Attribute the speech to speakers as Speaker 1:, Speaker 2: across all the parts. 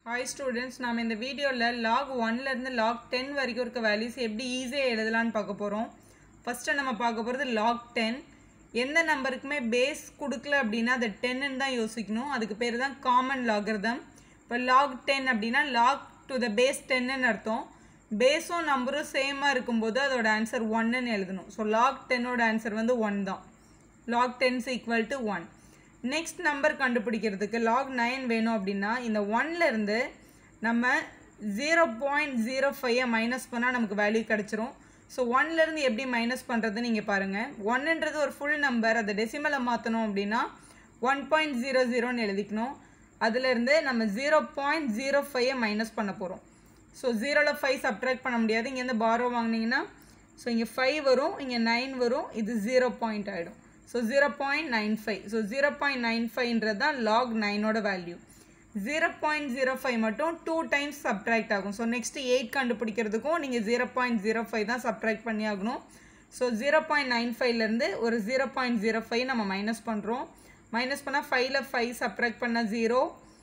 Speaker 1: hi students நாம் இந்த வீடியோவில் லாக் ஒன்லேருந்து லாக் டென் வரைக்கும் இருக்க வேல்யூஸ் எப்படி ஈஸியாக எழுதலான்னு பார்க்க போகிறோம் ஃபஸ்ட்டு நம்ம பார்க்க போகிறது லாக் டென் எந்த நம்பருக்குமே பேஸ் கொடுக்கல அப்படின்னா அது டென்னு தான் யோசிக்கணும் அதுக்கு பேர் தான் காமன் லாகிருதம் இப்போ லாக் டென் அப்படின்னா லாக் டு த பேஸ் டென்னு அர்த்தம் பேஸும் நம்பரும் சேமாக இருக்கும்போது அதோட ஆன்சர் ஒன்னுன்னு எழுதணும் ஸோ லாக் டென்னோட ஆன்சர் வந்து ஒன் தான் log tens equal to one next number கண்டுபிடிக்கிறதுக்கு லாக் நைன் வேணும் அப்படின்னா இந்த ஒன்லேருந்து நம்ம ஜீரோ பாயிண்ட் ஜீரோ ஃபைவை மைனஸ் பண்ணால் நமக்கு வேல்யூ கிடச்சிரும் ஸோ ஒன்லேருந்து எப்படி மைனஸ் பண்ணுறது நீங்கள் பாருங்கள் ஒன்னுன்றது ஒரு ஃபுல் நம்பர் அதை டெசிமலை மாற்றணும் அப்படின்னா ஒன் பாயிண்ட் ஜீரோ ஜீரோன்னு எழுதிக்கணும் அதுலேருந்து நம்ம ஜீரோ பாயிண்ட் ஜீரோ ஃபைவை மைனஸ் பண்ண போகிறோம் ஸோ ஜீரோவில் ஃபைவ் சப்ட்ராக்ட் பண்ண முடியாது இங்கேருந்து பாரோ வாங்கினீங்கன்னா ஸோ இங்கே ஃபைவ் வரும் இங்கே நைன் வரும் இது ஜீரோ பாயிண்ட் ஆகிடும் so zero point nine five so zero point nine ஃபைவ்ன்றது தான் லாக் நைனோட value zero point zero five மட்டும் டூ டைம்ஸ் சப்ட்ராக்ட் ஆகும் ஸோ நெக்ஸ்ட் எயிட் கண்டுபிடிக்கிறதுக்கும் நீங்கள் ஜீரோ பாயிண்ட் ஜீரோ ஃபைவ் தான் சப்ட்ராக்ட் பண்ணி ஆகணும் ஸோ ஜீரோ பாயிண்ட் நைன் ஃபைவ்லேருந்து ஒரு ஜீரோ பாயிண்ட் ஜீரோ ஃபைவ் நம்ம மைனஸ் பண்ணுறோம் மைனஸ் பண்ணால் ஃபைவ்ல ஃபைவ் சப்ட்ராக்ட் பண்ணால் zero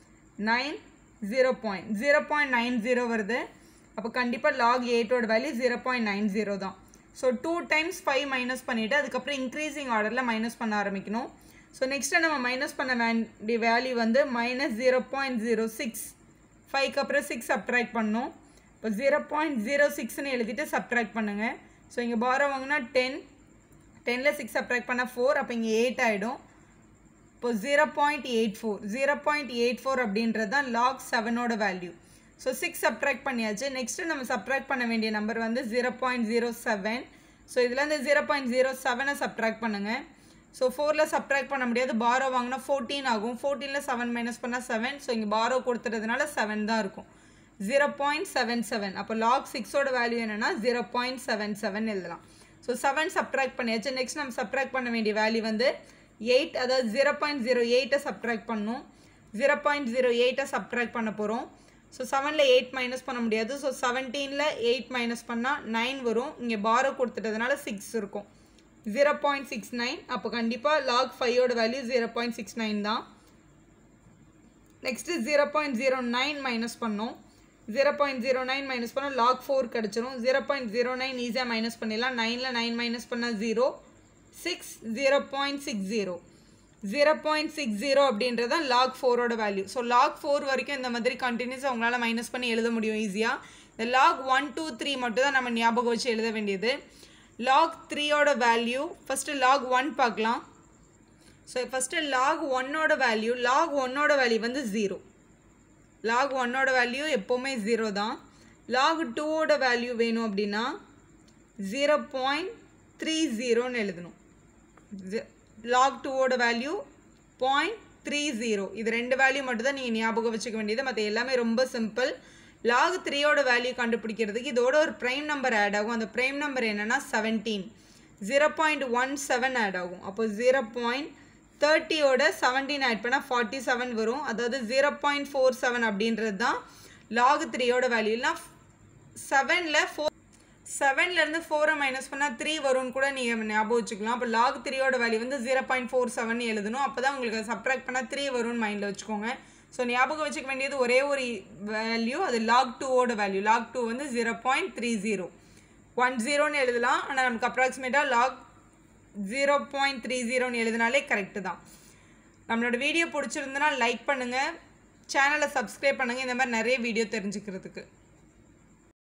Speaker 1: nine zero point zero point nine zero வருது அப்போ கண்டிப்பாக லாக் எயிட்டோட value zero point nine zero தான் so two times five minus பண்ணிவிட்டு அதுக்கப்புறம் இன்க்ரீசிங் ஆர்டரில் மைனஸ் பண்ண ஆரம்பிக்கணும் ஸோ நெக்ஸ்ட்டு நம்ம மைனஸ் பண்ண வேண்டிய வேல்யூ வந்து minus zero point zero six ஃபைவ்க்கு அப்புறம் சிக்ஸ் சப்ட்ராக்ட் பண்ணணும் இப்போ ஜீரோ பாயிண்ட் ஜீரோ சிக்ஸ்னு எழுதிட்டு சப்ட்ராக்ட் பண்ணுங்கள் ஸோ இங்கே பாரோ வாங்கினா டென் டெனில் சிக்ஸ் சப்ட்ராக்ட் பண்ணால் ஃபோர் அப்போ இங்கே எயிட் ஆகிடும் இப்போ zero point eight four zero point eight four அப்படின்றது தான் லாக் செவனோட வேல்யூ ஸோ சிக்ஸ் சப்ட்ராக்ட் பண்ணியாச்சு நெக்ஸ்ட்டு நம்ம சப்ட்ராக்ட் பண்ண வேண்டிய நம்பர் வந்து zero point zero seven so இதுலேருந்து ஜீரோ பாயிண்ட் ஜீரோ செவனை சப்ட்ராக்ட் பண்ணுங்கள் ஸோ ஃபோரில் சப்ட்ராக்ட் பண்ண முடியாது பாரோ வாங்கினா ஃபோர்டீன் ஆகும் ஃபோர்டீனில் செவன் மைனஸ் பண்ணால் செவன் ஸோ இங்கே பாரோ கொடுத்துறதுனால செவன் தான் இருக்கும் ஜீரோ பாயிண்ட் செவன் செவன் அப்போ லாக் சிக்ஸோட வேல்யூ என்னென்னா ஜீரோ பாயிண்ட் செவன் செவன் எழுதலாம் ஸோ செவன் சப்ட்ராக்ட் பண்ணியாச்சு நெக்ஸ்ட் நம்ம சப்ட்ராக்ட் பண்ண வேண்டிய வேல்யூ வந்து எயிட் அதாவது ஜீரோ பாயிண்ட் ஜீரோ எயிட்டை சப்ட்ராக்ட் பண்ணணும் ஜீரோ பாயிண்ட் ஜீரோ எயிட்டை சப்ட்ராக்ட் பண்ண போகிறோம் ஸோ செவனில் எயிட் மைனஸ் பண்ண முடியாது ஸோ செவன்டீனில் எயிட் மைனஸ் பண்ணால் நைன் வரும் இங்கே பாரோ கொடுத்துட்டதுனால சிக்ஸ் இருக்கும் ஜீரோ பாயிண்ட் சிக்ஸ் நைன் அப்போ கண்டிப்பாக லாக் ஃபைவோட value zero point six nine தான் next zero point zero nine minus பண்ணோம் zero point zero nine minus பண்ணால் லாக் ஃபோர் கிடச்சிரும் ஜீரோ பாயிண்ட் ஜீரோ நைன் ஈஸியாக மைனஸ் பண்ணிடலாம் நைனில் நைன் மைனஸ் பண்ணால் zero six zero point six zero zero point six zero அப்படின்றது தான் லாக் ஃபோரோட வேல்யூ ஸோ லாக் ஃபோர் வரைக்கும் இந்த மாதிரி கண்டினியூஸாக உங்களால் மைனஸ் பண்ணி எழுத முடியும் ஈஸியாக இந்த லாக் ஒன் டூ த்ரீ மட்டும் தான் நம்ம ஞாபகம் வச்சு எழுத வேண்டியது லாக் த்ரீயோட வேல்யூ ஃபஸ்ட்டு லாக் ஒன் பார்க்கலாம் ஸோ ஃபஸ்ட்டு லாக் ஒன்னோட வேல்யூ லாக் ஒன்னோட வேல்யூ வந்து ஜீரோ லாக் ஒன்னோட வேல்யூ எப்போவுமே ஜீரோ தான் லாக் டூவோட வேல்யூ வேணும் அப்படின்னா ஜீரோ பாயிண்ட் த்ரீ ஜீரோன்னு எழுதணும் லாக் டூவோட வேல்யூ பாயிண்ட் த்ரீ ஜீரோ இது ரெண்டு வேல்யூ மட்டும் தான் நீங்கள் ஞாபகம் வச்சுக்க வேண்டியது மற்ற எல்லாமே ரொம்ப சிம்பிள் லாக் த்ரீயோட வேல்யூ கண்டுபிடிக்கிறதுக்கு இதோட ஒரு ப்ரைம் நம்பர் ஆட் ஆகும் அந்த ப்ரைம் நம்பர் என்னென்னா seventeen zero point one seven add ஆகும் அப்போ ஜீரோ பாயிண்ட் தேர்ட்டியோட செவன்டீன் ஆட் பண்ணால் ஃபார்ட்டி செவன் வரும் அதாவது ஜீரோ பாயிண்ட் ஃபோர் செவன் அப்படின்றது தான் லாக் த்ரீயோட வேல்யூ இல்லைனா செவனில் ஃபோர் செவன்லேருந்து ஃபோரை மைனஸ் பண்ணால் த்ரீ வரும்னு கூட நீங்கள் ஞாபகம் வச்சுக்கலாம் அப்போ லாக் த்ரீயோட வேல்யூ வந்து ஜீரோ பாயிண்ட் ஃபோர் செவன் எழுதணும் அப்போ தான் உங்களுக்கு சப்ராக்ட் பண்ணால் த்ரீ வரும்னு மைண்டில் வச்சுக்கோங்க ஸோ ஞாபகம் வச்சுக்க வேண்டியது ஒரே ஒரு வேல்யூ அது லாக் டூவோட வேல்யூ லாக் டூ வந்து zero point three zero one ஜீரோன்னு எழுதலாம் ஆனால் நமக்கு அப்ராக்சிமேட்டாக லாக் ஜீரோ பாயிண்ட் த்ரீ ஜீரோன்னு எழுதினாலே கரெக்டு தான் நம்மளோட வீடியோ பிடிச்சிருந்தனா லைக் பண்ணுங்கள் சேனலை சப்ஸ்கிரைப் பண்ணுங்கள் இந்த மாதிரி நிறைய வீடியோ தெரிஞ்சுக்கிறதுக்கு